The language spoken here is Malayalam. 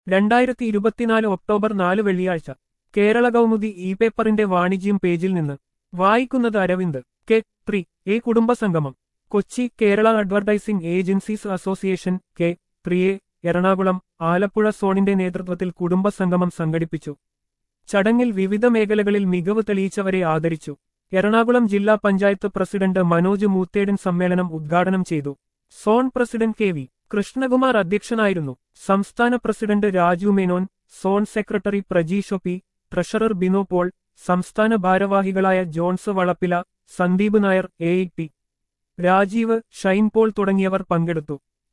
രണ്ടായിരത്തി ഇരുപത്തിനാല് ഒക്ടോബർ നാല് വെള്ളിയാഴ്ച കേരള കൗമുദി ഇ പേപ്പറിന്റെ വാണിജ്യം പേജിൽ നിന്ന് വായിക്കുന്നത് അരവിന്ദ് കെ ത്രീ എ കുടുംബസംഗമം Kochi Kerala advertising agencies association K ത്രീയെ എറണാകുളം ആലപ്പുഴ സോണിന്റെ നേതൃത്വത്തിൽ കുടുംബസംഗമം സംഘടിപ്പിച്ചു ചടങ്ങിൽ വിവിധ മേഖലകളിൽ മികവ് തെളിയിച്ചവരെ ആദരിച്ചു എറണാകുളം ജില്ലാ പഞ്ചായത്ത് പ്രസിഡന്റ് മനോജ് മൂത്തേടൻ സമ്മേളനം ഉദ്ഘാടനം ചെയ്തു zone president K V Krishnakumar അധ്യക്ഷനായിരുന്നു സംസ്ഥാന president Raju Menon zone secretary Prajeesh O P treasurer Bino Paul സംസ്ഥാന ഭാരവാഹികളായ ജോൺസ് വളപ്പില സന്ദീപ് നായർ എ ടി രാജീവ് ഷൈൻ പോൾ തുടങ്ങിയവർ പങ്കെടുത്തു